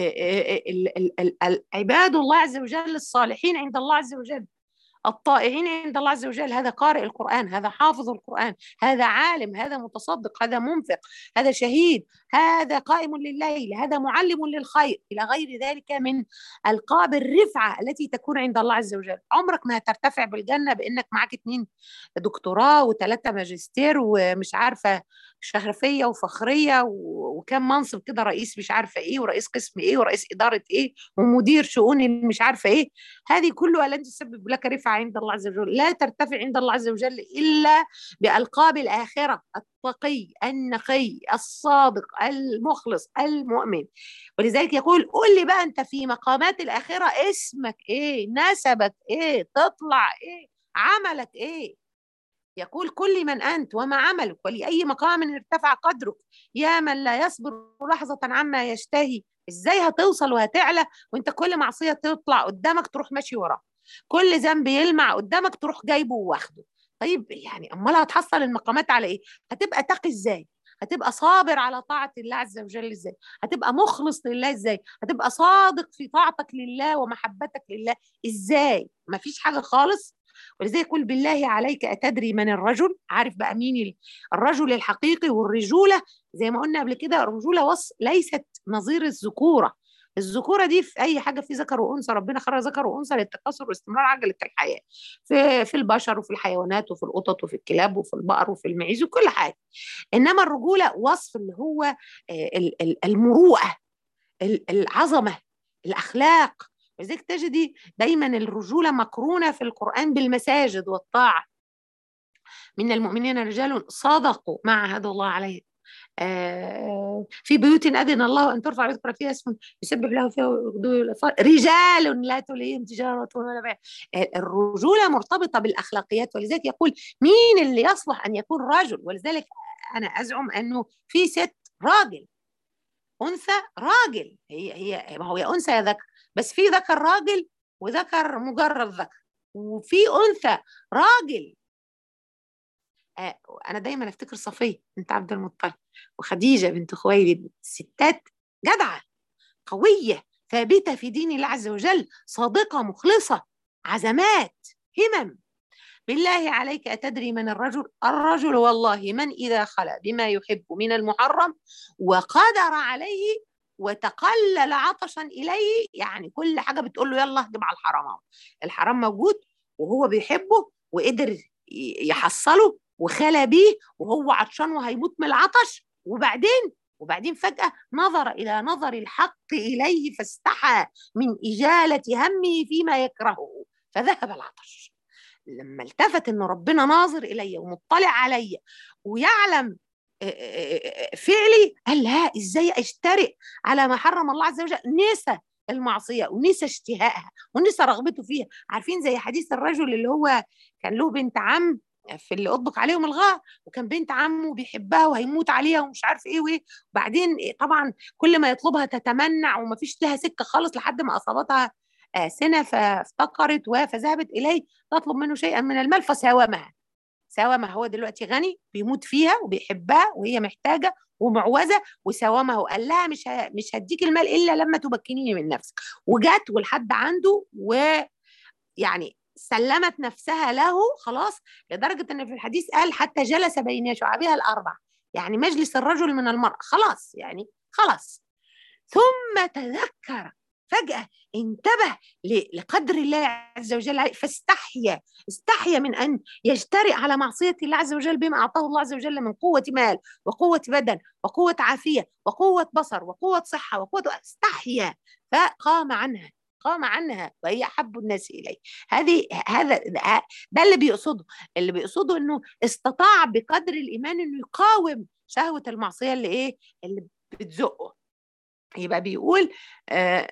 عباد الله عز وجل الصالحين عند الله عز وجل الطائعين عند الله عز وجل هذا قارئ القرآن هذا حافظ القرآن هذا عالم هذا متصدق هذا منفق هذا شهيد هذا قائم لليل هذا معلم للخير إلى غير ذلك من ألقاب الرفعة التي تكون عند الله عز وجل عمرك ما هترتفع بالجنة بأنك معك اتنين دكتوراه وثلاثة ماجستير ومش عارفة شرفية وفخرية وكم منصب كده رئيس مش عارفة ايه ورئيس قسم ايه ورئيس إدارة ايه ومدير شؤون مش عارفة ايه هذه كلها لن تسبب لك رفعة عند الله عز وجل لا ترتفع عند الله عز وجل إلا بألقاب الآخرة التقي النقي الصادق المخلص المؤمن ولذلك يقول قول لي بقى أنت في مقامات الآخرة اسمك إيه نسبك إيه تطلع إيه عملك إيه يقول كل من أنت وما عملك ولأي مقام ارتفع قدرك يا من لا يصبر لحظة عما يشتهي ازاي هتوصل وهتعلى وانت كل معصية تطلع قدامك تروح ماشي وراها كل ذنب يلمع قدامك تروح جايبه واخده طيب يعني امال هتحصل المقامات على ايه هتبقى تقي ازاي هتبقى صابر على طاعة الله عز وجل ازاي هتبقى مخلص لله ازاي هتبقى صادق في طاعتك لله ومحبتك لله ازاي مفيش حاجة خالص ولذلك يقول بالله عليك أتدري من الرجل عارف بقى مين الرجل الحقيقي والرجولة زي ما قلنا قبل كده الرجولة وص ليست نظير الذكورة الذكوره دي في اي حاجه في ذكر وانثى ربنا خلق ذكر وانثى للتكاثر واستمرار عجله الحياه في في البشر وفي الحيوانات وفي القطط وفي الكلاب وفي البقر وفي المعيز وكل حاجه انما الرجوله وصف اللي هو آه، المروءه العظمه الاخلاق لذلك تجدي دايما الرجوله مقرونه في القران بالمساجد والطاعه من المؤمنين رجال صادقوا ما عهد الله عليه آه، في بيوت أذن الله أن ترفع ويذكر فيها اسم يسبح له فيها رجال لا تليهم تجارة ولا بيع آه، الرجولة مرتبطة بالأخلاقيات ولذلك يقول مين اللي يصلح أن يكون رجل ولذلك أنا أزعم أنه في ست راجل انثى راجل هي هي ما هو يا انثى يا ذكر بس في ذكر راجل وذكر مجرد ذكر وفي انثى راجل آه انا دايما افتكر صفيه بنت عبد المطلب وخديجه بنت خويلد ستات جدعه قويه ثابته في دين الله عز وجل صادقه مخلصه عزمات همم بالله عليك أتدري من الرجل الرجل والله من إذا خلا بما يحب من المحرم وقدر عليه وتقلل عطشا إليه يعني كل حاجة بتقول له يلا اهجم على الحرام الحرام موجود وهو بيحبه وقدر يحصله وخلى بيه وهو عطشان وهيموت من العطش وبعدين وبعدين فجأة نظر إلى نظر الحق إليه فاستحى من إجالة همه فيما يكرهه فذهب العطش لما التفت إن ربنا ناظر إلي ومطلع علي ويعلم فعلي قال لا ازاي اشترئ على ما حرم الله عز وجل نسى المعصية ونسى اشتهائها ونسى رغبته فيها عارفين زي حديث الرجل اللي هو كان له بنت عم في اللي اطبق عليهم الغار وكان بنت عمه بيحبها وهيموت عليها ومش عارف ايه وايه وبعدين طبعا كل ما يطلبها تتمنع ومفيش لها سكه خالص لحد ما اصابتها سنه فافتقرت فذهبت اليه تطلب منه شيئا من المال فساومها ساومها هو دلوقتي غني بيموت فيها وبيحبها وهي محتاجه ومعوزه وساومه قال لها مش مش هديك المال الا لما تمكنيني من نفسك وجت ولحد عنده ويعني سلمت نفسها له خلاص لدرجه ان في الحديث قال حتى جلس بين شعبها الاربع يعني مجلس الرجل من المرأة خلاص يعني خلاص ثم تذكر فجأة انتبه لقدر الله عز وجل عليه فاستحيا استحيا من أن يجترئ على معصية الله عز وجل بما أعطاه الله عز وجل من قوة مال وقوة بدن وقوة عافية وقوة بصر وقوة صحة وقوة استحيا فقام عنها قام عنها وهي احب الناس اليه هذه هذا ده اللي بيقصده اللي بيقصده انه استطاع بقدر الايمان انه يقاوم شهوه المعصيه اللي ايه اللي بتزقه يبقى بيقول آه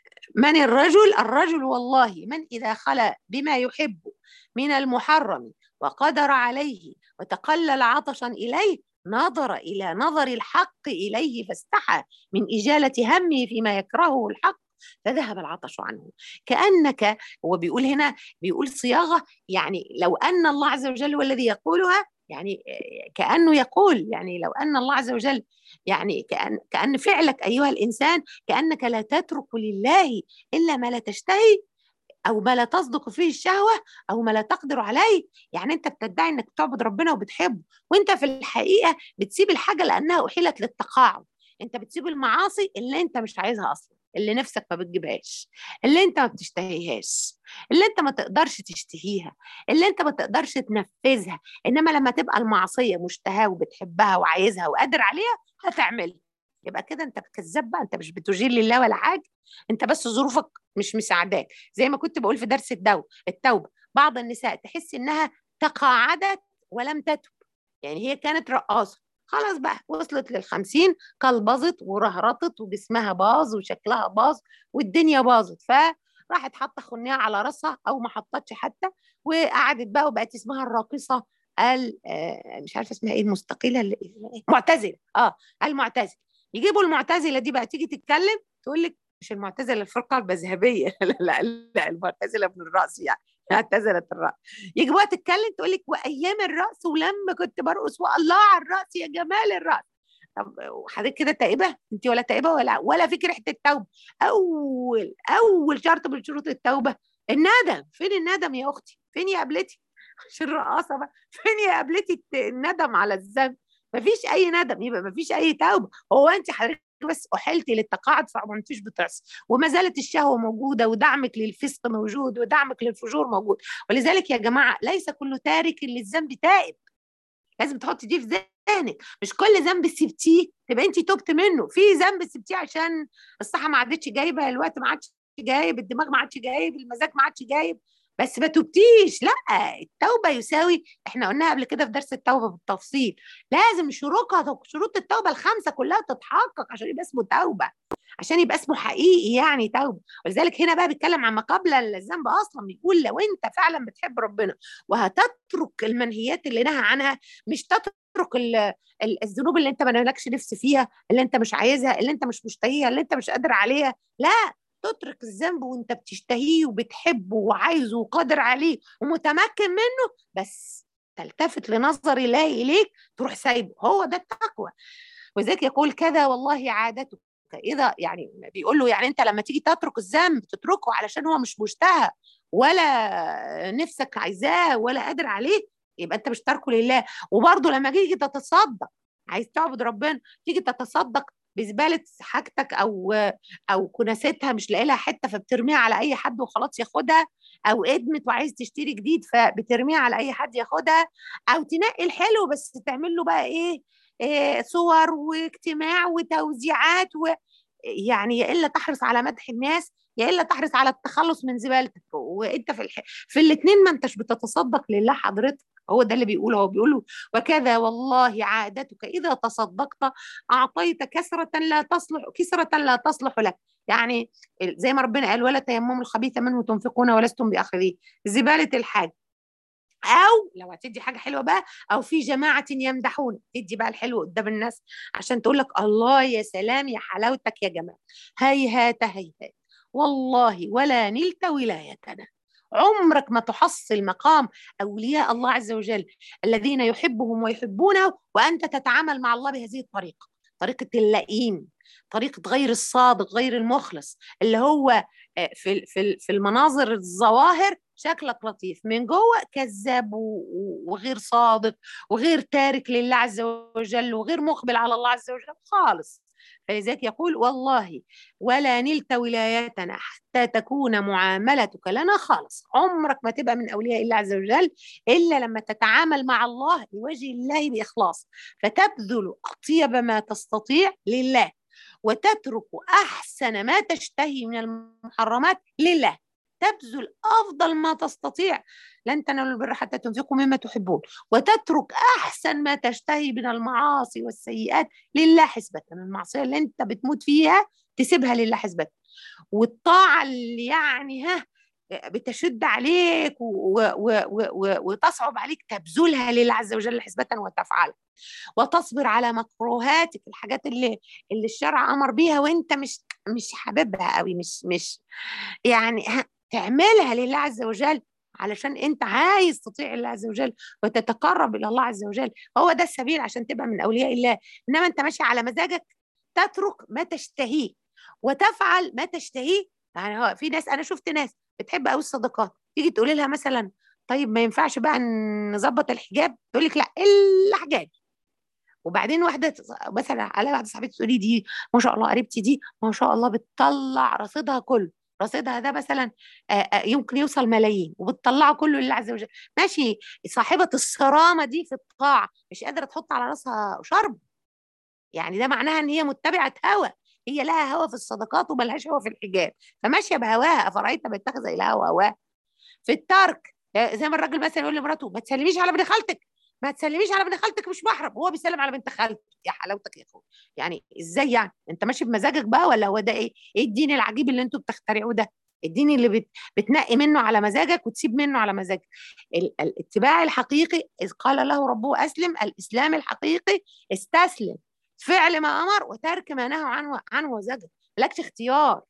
من الرجل الرجل والله من إذا خلا بما يحب من المحرم وقدر عليه وتقلل عطشا إليه نظر إلى نظر الحق إليه فاستحى من إجالة همه فيما يكرهه الحق فذهب العطش عنه كأنك هو بيقول هنا بيقول صياغة يعني لو أن الله عز وجل هو الذي يقولها يعني كأنه يقول يعني لو أن الله عز وجل يعني كأن, كأن فعلك أيها الإنسان كأنك لا تترك لله إلا ما لا تشتهي أو ما لا تصدق فيه الشهوة أو ما لا تقدر عليه يعني أنت بتدعي أنك بتعبد ربنا وبتحبه وأنت في الحقيقة بتسيب الحاجة لأنها أحيلت للتقاعد أنت بتسيب المعاصي اللي أنت مش عايزها أصلا اللي نفسك ما بتجيبهاش اللي انت ما بتشتهيهاش اللي انت ما تقدرش تشتهيها اللي انت ما تقدرش تنفذها انما لما تبقى المعصيه مشتهاه وبتحبها وعايزها وقادر عليها هتعملها يبقى كده انت كذاب بقى انت مش بتجير لله ولا حاجه انت بس ظروفك مش مساعداك زي ما كنت بقول في درس الدو التوبه بعض النساء تحس انها تقاعدت ولم تتب يعني هي كانت رقاصه خلاص بقى وصلت للخمسين كلبظت ورهرطت وجسمها باظ وشكلها باظ والدنيا باظت فراحت حاطه خنيه على راسها او ما حطتش حتى وقعدت بقى وبقت اسمها الراقصه ال مش عارفه اسمها ايه المستقله اللي معتزله اه المعتزله يجيبوا المعتزله دي بقى تيجي تتكلم تقول لك مش المعتزله الفرقه المذهبيه لا لا لا المعتزله ابن الراس يعني اعتزلت الرأس يجي وقت تتكلم تقول لك وايام الرأس ولما كنت برقص والله على الرأس يا جمال الرأس طب وحضرتك كده تائبه انت ولا تائبه ولا ولا فيك ريحه التوبه اول اول شرط من شروط التوبه الندم فين الندم يا اختي فين يا قبلتي عشان الرقاصه بقى فين يا قبلتي الندم على الذنب مفيش اي ندم يبقى مفيش اي توبه هو انت حضرتك بس احلتي للتقاعد فما انتيش بتعصي وما زالت الشهوه موجوده ودعمك للفسق موجود ودعمك للفجور موجود ولذلك يا جماعه ليس كل تارك للذنب تائب لازم تحطي دي في ذهنك مش كل ذنب سبتيه تبقى انت تبت منه في ذنب سبتيه عشان الصحه ما عادتش جايبه الوقت ما عادش جايب الدماغ ما عادش جايب المزاج ما عادش جايب بس ما تبتيش لا التوبه يساوي احنا قلناها قبل كده في درس التوبه بالتفصيل لازم شروطها شروط التوبه الخمسه كلها تتحقق عشان يبقى اسمه توبه عشان يبقى اسمه حقيقي يعني توبه ولذلك هنا بقى بيتكلم عن ما قبل الذنب اصلا بيقول لو انت فعلا بتحب ربنا وهتترك المنهيات اللي نهى عنها مش تترك تترك الذنوب اللي انت ما لكش نفس فيها اللي انت مش عايزها اللي انت مش مشتهيها اللي انت مش قادر عليها لا تترك الذنب وانت بتشتهيه وبتحبه وعايزه وقادر عليه ومتمكن منه بس تلتفت لنظر الله اليك تروح سايبه هو ده التقوى وذلك يقول كذا والله عادتك اذا يعني بيقول له يعني انت لما تيجي تترك الذنب تتركه علشان هو مش مشتهى ولا نفسك عايزاه ولا قادر عليه يبقى انت مش تاركه لله وبرضه لما تيجي تتصدق عايز تعبد ربنا تيجي تتصدق بزباله حاجتك او او كناستها مش لاقي لها حته فبترميها على اي حد وخلاص ياخدها او ادمت وعايز تشتري جديد فبترميها على اي حد ياخدها او تنقي الحلو بس تعمل له بقى ايه, إيه صور واجتماع وتوزيعات و يعني يا الا تحرص على مدح الناس يا الا تحرص على التخلص من زبالتك وانت في الح... في الاثنين ما انتش بتتصدق لله حضرتك هو ده اللي بيقوله هو بيقوله وكذا والله عادتك اذا تصدقت اعطيت كسره لا تصلح كسره لا تصلح لك يعني زي ما ربنا قال ولا تيمموا الخبيث منه تنفقون ولستم باخذيه زباله الحاج او لو هتدي حاجه حلوه بقى او في جماعه يمدحون تدي بقى الحلو قدام الناس عشان تقول لك الله يا سلام يا حلاوتك يا جماعه هيهات هيهات والله ولا نلت ولايتنا عمرك ما تحصل مقام اولياء الله عز وجل الذين يحبهم ويحبونه وانت تتعامل مع الله بهذه الطريقه طريقه اللئيم طريقه غير الصادق غير المخلص اللي هو في في في المناظر الظواهر شكلك لطيف من جوه كذاب وغير صادق وغير تارك لله عز وجل وغير مقبل على الله عز وجل خالص فلذلك يقول والله ولا نلت ولايتنا حتى تكون معاملتك لنا خالص عمرك ما تبقى من أولياء الله عز وجل إلا لما تتعامل مع الله لوجه الله بإخلاص فتبذل أطيب ما تستطيع لله وتترك أحسن ما تشتهي من المحرمات لله تبذل افضل ما تستطيع لن تنالوا البر حتى تنفقوا مما تحبون وتترك احسن ما تشتهي من المعاصي والسيئات لله حسبة المعصيه اللي انت بتموت فيها تسيبها لله حسبة والطاعه اللي يعني ها بتشد عليك وتصعب عليك تبذلها لله عز وجل حسبة وتفعلها وتصبر على مكروهاتك الحاجات اللي اللي الشرع امر بيها وانت مش مش حاببها قوي مش مش يعني تعملها لله عز وجل علشان انت عايز تطيع الله عز وجل وتتقرب الى الله عز وجل هو ده السبيل عشان تبقى من اولياء الله انما انت ماشي على مزاجك تترك ما تشتهيه وتفعل ما تشتهيه يعني في ناس انا شفت ناس بتحب قوي الصدقات تيجي تقولي لها مثلا طيب ما ينفعش بقى نظبط الحجاب تقول لك لا الا حجاب وبعدين واحده مثلا على واحده صاحبتي تقول لي دي ما شاء الله قريبتي دي ما شاء الله بتطلع رصيدها كله رصيدها ده مثلا يمكن يوصل ملايين وبتطلعه كله لله عز وجل ماشي صاحبه الصرامه دي في الطاعه مش قادره تحط على راسها شرب يعني ده معناها ان هي متبعه هوى هي لها هوى في الصدقات وملهاش هوى في الحجاب فماشيه بهواها افرايت ما اتخذ الهوى هواه في الترك زي ما الراجل مثلا يقول لمراته ما تسلميش على ابن خالتك ما تسلميش على ابن خالتك مش محرم هو بيسلم على بنت خالتك يا حلاوتك يا اخويا يعني ازاي يعني انت ماشي بمزاجك بقى ولا هو ده ايه ايه الدين العجيب اللي انتوا بتخترعوه ده الدين اللي بت... بتنقي منه على مزاجك وتسيب منه على مزاجك الاتباع الحقيقي اذ قال له ربه اسلم الاسلام الحقيقي استسلم فعل ما امر وترك ما نهى عنه عنه وزجر مالكش اختيار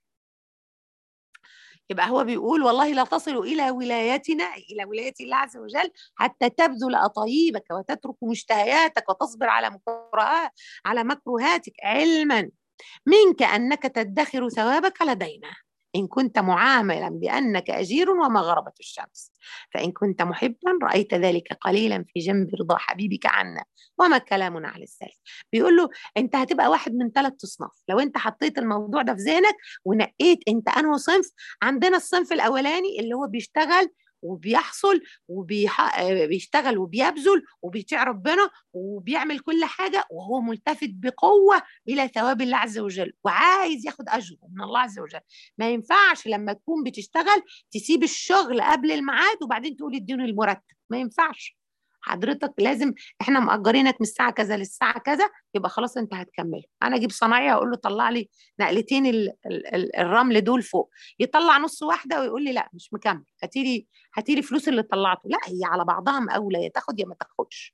يبقى هو بيقول والله لا تصل إلى ولايتنا إلى ولاية الله عز وجل حتى تبذل أطايبك وتترك مشتهياتك وتصبر على مكروهات على مكروهاتك علما منك أنك تدخر ثوابك لدينا إن كنت معاملا بأنك أجير وما غربت الشمس فإن كنت محبا رأيت ذلك قليلا في جنب رضا حبيبك عنا وما كلامنا على السلف بيقول له أنت هتبقى واحد من ثلاث أصناف لو أنت حطيت الموضوع ده في ذهنك ونقيت أنت أنه صنف عندنا الصنف الأولاني اللي هو بيشتغل وبيحصل وبيشتغل وبيبذل وبيطيع ربنا وبيعمل كل حاجة وهو ملتفت بقوة إلى ثواب الله عز وجل وعايز ياخد أجره من الله عز وجل ما ينفعش لما تكون بتشتغل تسيب الشغل قبل الميعاد وبعدين تقول اديني المرتب ما ينفعش حضرتك لازم احنا مأجرينك من الساعه كذا للساعه كذا يبقى خلاص انت هتكمل انا اجيب صنايعي اقول له طلع لي نقلتين ال ال ال الرمل دول فوق يطلع نص واحده ويقول لي لا مش مكمل هاتي لي هاتي لي فلوس اللي طلعته لا هي على بعضها مقاوله يا تاخد يا ما تاخدش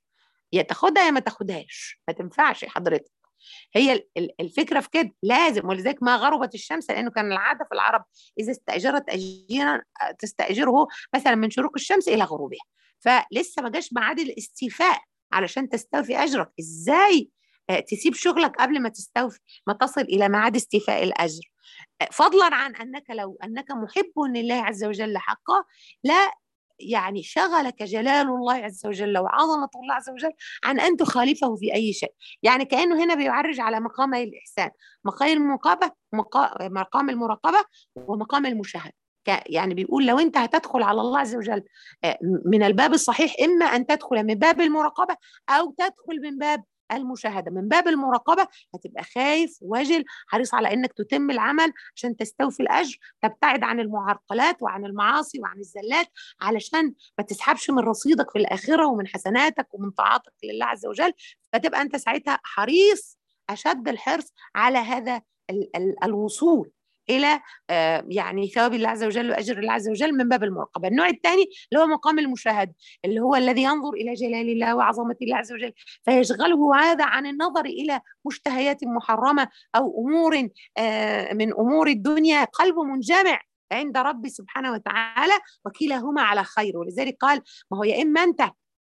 يا تاخدها يا ما تاخدهاش ما تنفعش حضرتك هي الفكره في كده لازم ولذلك ما غربت الشمس لانه كان العاده في العرب اذا استاجرت اجيرا تستاجره مثلا من شروق الشمس الى غروبها فلسه ما جاش ميعاد الاستيفاء علشان تستوفي اجرك ازاي آه، تسيب شغلك قبل ما تستوفي ما تصل الى ميعاد استيفاء الاجر آه، فضلا عن انك لو انك محب لله عز وجل حقا لا يعني شغلك جلال الله عز وجل وعظمة الله عز وجل عن أن تخالفه في أي شيء يعني كأنه هنا بيعرج على مقامي الإحسان مقام المراقبة مقام المراقبة ومقام المشاهدة يعني بيقول لو انت هتدخل على الله عز وجل آه، من الباب الصحيح اما ان تدخل من باب المراقبه او تدخل من باب المشاهده من باب المراقبه هتبقى خايف وجل حريص على انك تتم العمل عشان تستوفي الاجر تبتعد عن المعرقلات وعن المعاصي وعن الزلات علشان ما تسحبش من رصيدك في الاخره ومن حسناتك ومن طاعاتك لله عز وجل فتبقى انت ساعتها حريص اشد الحرص على هذا ال ال الوصول الى آه، يعني ثواب الله عز وجل واجر الله عز وجل من باب المراقبه النوع الثاني اللي هو مقام المشاهده اللي هو الذي ينظر الى جلال الله وعظمه الله عز وجل فيشغله هذا عن النظر الى مشتهيات محرمه او امور آه، من امور الدنيا قلبه منجمع عند ربي سبحانه وتعالى وكلاهما على خير ولذلك قال ما هو يا اما انت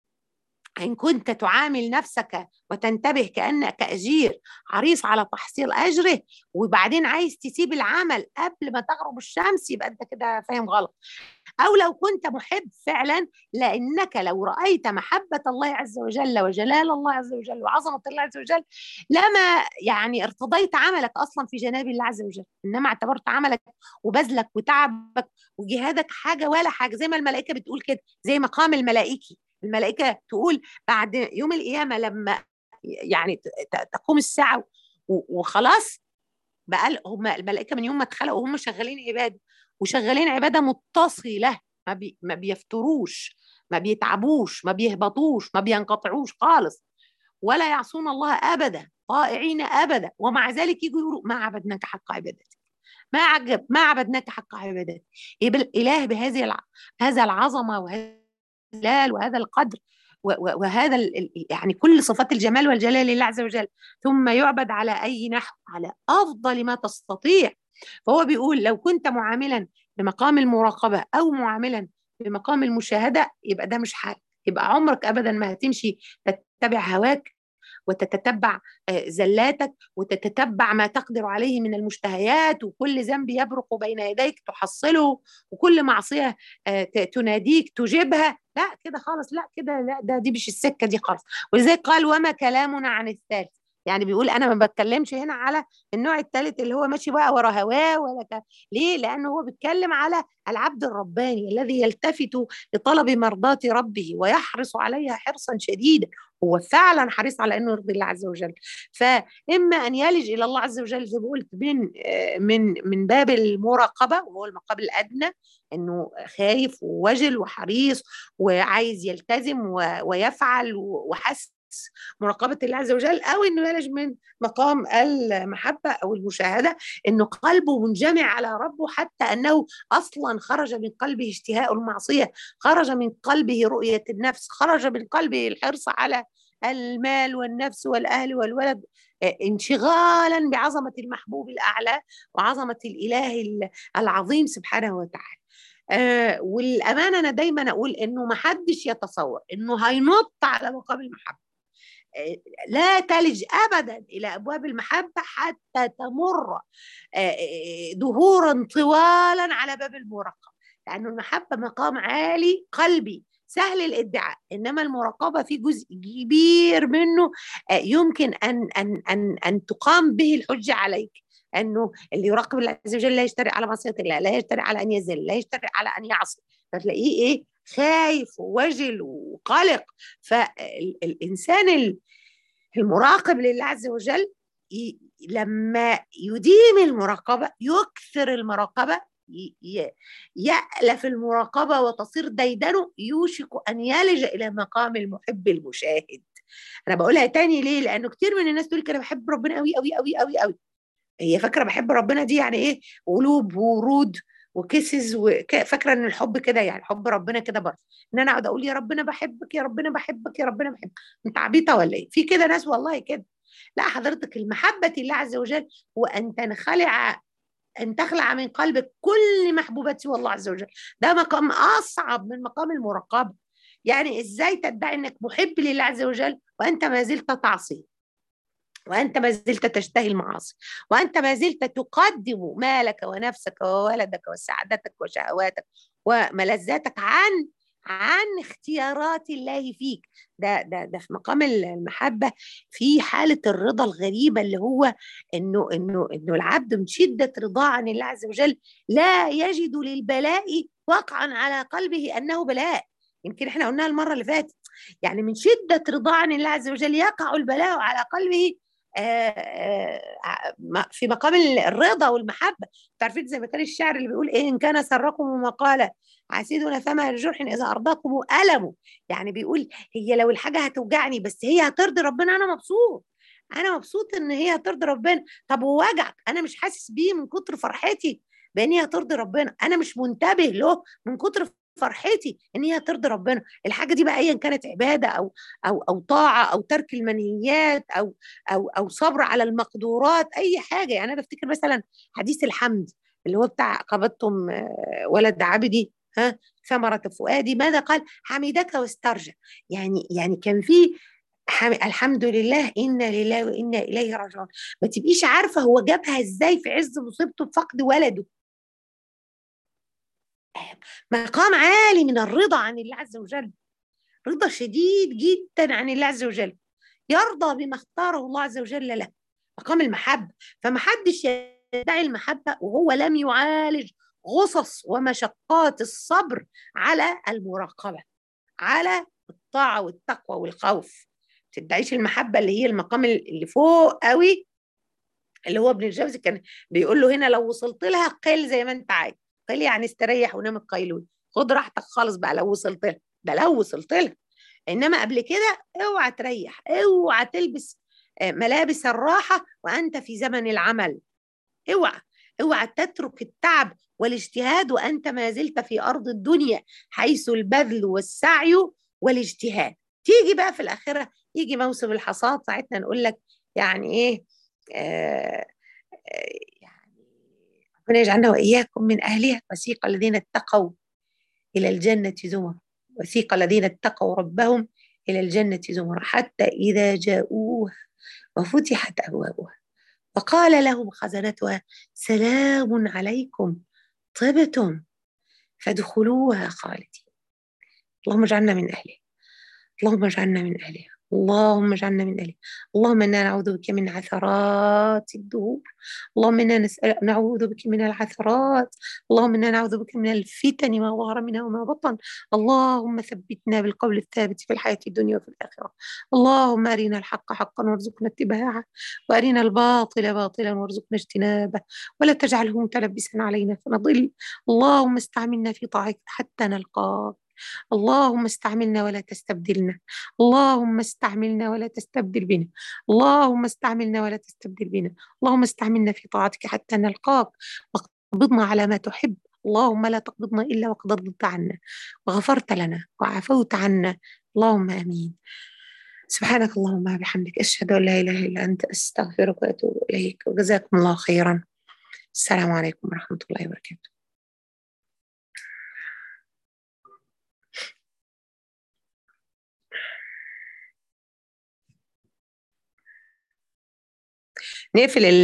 إن كنت تعامل نفسك وتنتبه كأنك أجير حريص على تحصيل أجره وبعدين عايز تسيب العمل قبل ما تغرب الشمس يبقى أنت كده فاهم غلط أو لو كنت محب فعلا لأنك لو رأيت محبة الله عز وجل وجلال الله عز وجل وعظمة الله عز وجل لما يعني ارتضيت عملك أصلا في جناب الله عز وجل إنما اعتبرت عملك وبذلك وتعبك وجهادك حاجة ولا حاجة زي ما الملائكة بتقول كده زي مقام الملائكي الملائكه تقول بعد يوم القيامه لما يعني تقوم الساعه وخلاص بقى هم الملائكه من يوم ما اتخلقوا هم شغالين عباده وشغالين عباده متصله ما, بي ما بيفتروش ما بيتعبوش ما بيهبطوش ما بينقطعوش خالص ولا يعصون الله ابدا طائعين ابدا ومع ذلك يجوا يقولوا ما عبدناك حق عبادتك ما عجب ما عبدناك حق عبادتك يبقى الاله بهذه هذا العظمه وهذا الجلال وهذا القدر وهذا يعني كل صفات الجمال والجلال لله عز وجل ثم يعبد على اي نحو على افضل ما تستطيع فهو بيقول لو كنت معاملا بمقام المراقبه او معاملا بمقام المشاهده يبقى ده مش حال يبقى عمرك ابدا ما هتمشي تتبع هواك وتتتبع آه، زلاتك وتتتبع ما تقدر عليه من المشتهيات وكل ذنب يبرق بين يديك تحصله وكل معصيه آه، تناديك تجيبها لا كده خالص لا كده لا ده دي مش السكه دي خالص ولذلك قال وما كلامنا عن الثالث يعني بيقول انا ما بتكلمش هنا على النوع الثالث اللي هو ماشي بقى ورا هواه ولا ك... ليه لانه هو بيتكلم على العبد الرباني الذي يلتفت لطلب مرضات ربه ويحرص عليها حرصا شديدا هو فعلا حريص على انه يرضي الله عز وجل فاما ان يلج الى الله عز وجل زي ما قلت من من من باب المراقبه وهو المقام الادنى انه خايف ووجل وحريص وعايز يلتزم ويفعل وحس مراقبة الله عز وجل أو إنه يلج من مقام المحبة أو المشاهدة إنه قلبه منجمع على ربه حتى أنه أصلا خرج من قلبه اشتهاء المعصية خرج من قلبه رؤية النفس خرج من قلبه الحرص على المال والنفس والأهل والولد انشغالا بعظمة المحبوب الأعلى وعظمة الإله العظيم سبحانه وتعالى آه والأمانة أنا دايما أقول إنه ما حدش يتصور إنه هينط على مقام المحبة لا تلج ابدا الى ابواب المحبه حتى تمر دهورا آه، طوالا على باب المراقبه لأن المحبه مقام عالي قلبي سهل الادعاء انما المراقبه في جزء كبير منه آه، يمكن ان ان ان ان تقام به الحجه عليك انه اللي يراقب الله عز وجل لا يجترئ على معصيه الله لا يجترئ على ان يزل لا يجترئ على ان يعصي فتلاقيه ايه خايف ووجل وقلق فالإنسان المراقب لله عز وجل لما يديم المراقبة يكثر المراقبة يألف المراقبة وتصير ديدنه يوشك أن يلجأ إلى مقام المحب المشاهد أنا بقولها تاني ليه لأنه كتير من الناس تقول أنا بحب ربنا قوي قوي قوي قوي قوي هي فاكرة بحب ربنا دي يعني إيه قلوب ورود وكسز وفاكره ان الحب كده يعني حب ربنا كده برضه ان انا اقعد اقول يا ربنا بحبك يا ربنا بحبك يا ربنا بحبك انت عبيطه ولا ايه في كده ناس والله كده لا حضرتك المحبه الله عز وجل هو ان تنخلع ان تخلع من قلبك كل محبوبات سوى الله عز وجل ده مقام اصعب من مقام المراقبه يعني ازاي تدعي انك محب لله عز وجل وانت ما زلت تعصي وانت ما زلت تشتهي المعاصي وانت ما زلت تقدم مالك ونفسك وولدك وسعادتك وشهواتك وملذاتك عن عن اختيارات الله فيك ده ده ده في مقام المحبه في حاله الرضا الغريبه اللي هو انه انه انه العبد من شده رضاه عن الله عز وجل لا يجد للبلاء وقعا على قلبه انه بلاء يمكن احنا قلناها المره اللي فاتت يعني من شده رضاه عن الله عز وجل يقع البلاء على قلبه في مقام الرضا والمحبه تعرفين زي ما كان الشاعر اللي بيقول ايه ان كان سركم مقاله عسيدنا فما لجرح اذا ارضاكم المه يعني بيقول هي لو الحاجه هتوجعني بس هي هترضي ربنا انا مبسوط انا مبسوط ان هي هترضي ربنا طب ووجعك انا مش حاسس بيه من كتر فرحتي بان هي هترضي ربنا انا مش منتبه له من كتر فرحتي ان هي ترضي ربنا الحاجه دي بقى ايا كانت عباده او او او طاعه او ترك المنهيات او او او صبر على المقدورات اي حاجه يعني انا بفتكر مثلا حديث الحمد اللي هو بتاع قبضتم ولد عبدي ها ثمرة فؤادي ماذا قال حمدك واسترجع يعني يعني كان في الحمد لله إنا لله وإنا إليه راجعون ما تبقيش عارفة هو جابها إزاي في عز مصيبته بفقد ولده مقام عالي من الرضا عن الله عز وجل رضا شديد جدا عن الله عز وجل يرضى بما اختاره الله عز وجل له مقام المحبة فمحدش يدعي المحبة وهو لم يعالج غصص ومشقات الصبر على المراقبة على الطاعة والتقوى والخوف تدعيش المحبة اللي هي المقام اللي فوق قوي اللي هو ابن الجوزي كان بيقول له هنا لو وصلت لها قل زي ما انت عايز قل يعني استريح ونام القيلول خد راحتك خالص بقى لو وصلت لها ده لو وصلت لها انما قبل كده اوعى تريح اوعى تلبس ملابس الراحه وانت في زمن العمل اوعى اوعى تترك التعب والاجتهاد وانت ما زلت في ارض الدنيا حيث البذل والسعي والاجتهاد تيجي بقى في الاخره يجي موسم الحصاد ساعتنا نقول لك يعني ايه آه يعني ربنا يجعلنا واياكم من اهلها وسيق الذين اتقوا الى الجنه زمر وسيق الذين اتقوا ربهم الى الجنه زمر حتى اذا جاءوها وفتحت ابوابها وقال لهم خزنتها سلام عليكم طبتم فادخلوها خالدين اللهم اجعلنا من اهلها اللهم اجعلنا من اهلها اللهم اجعلنا من اهلها اللهم انا نعوذ بك من عثرات الدهور اللهم انا نسأل نعوذ بك من العثرات اللهم انا نعوذ بك من الفتن ما ظهر منها وما بطن اللهم ثبتنا بالقول الثابت في الحياه الدنيا وفي الاخره اللهم ارنا الحق حقا وارزقنا اتباعه وارنا الباطل باطلا وارزقنا اجتنابه ولا تجعله متلبسا علينا فنضل اللهم استعملنا في طاعتك حتى نلقاك اللهم استعملنا ولا تستبدلنا اللهم استعملنا ولا تستبدل بنا اللهم استعملنا ولا تستبدل بنا اللهم استعملنا في طاعتك حتى نلقاك واقبضنا على ما تحب اللهم لا تقبضنا إلا وقد رضيت عنا وغفرت لنا وعفوت عنا اللهم آمين سبحانك اللهم وبحمدك أشهد أن لا إله إلا أنت أستغفرك وأتوب إليك وجزاكم الله خيرا السلام عليكم ورحمة الله وبركاته نقفل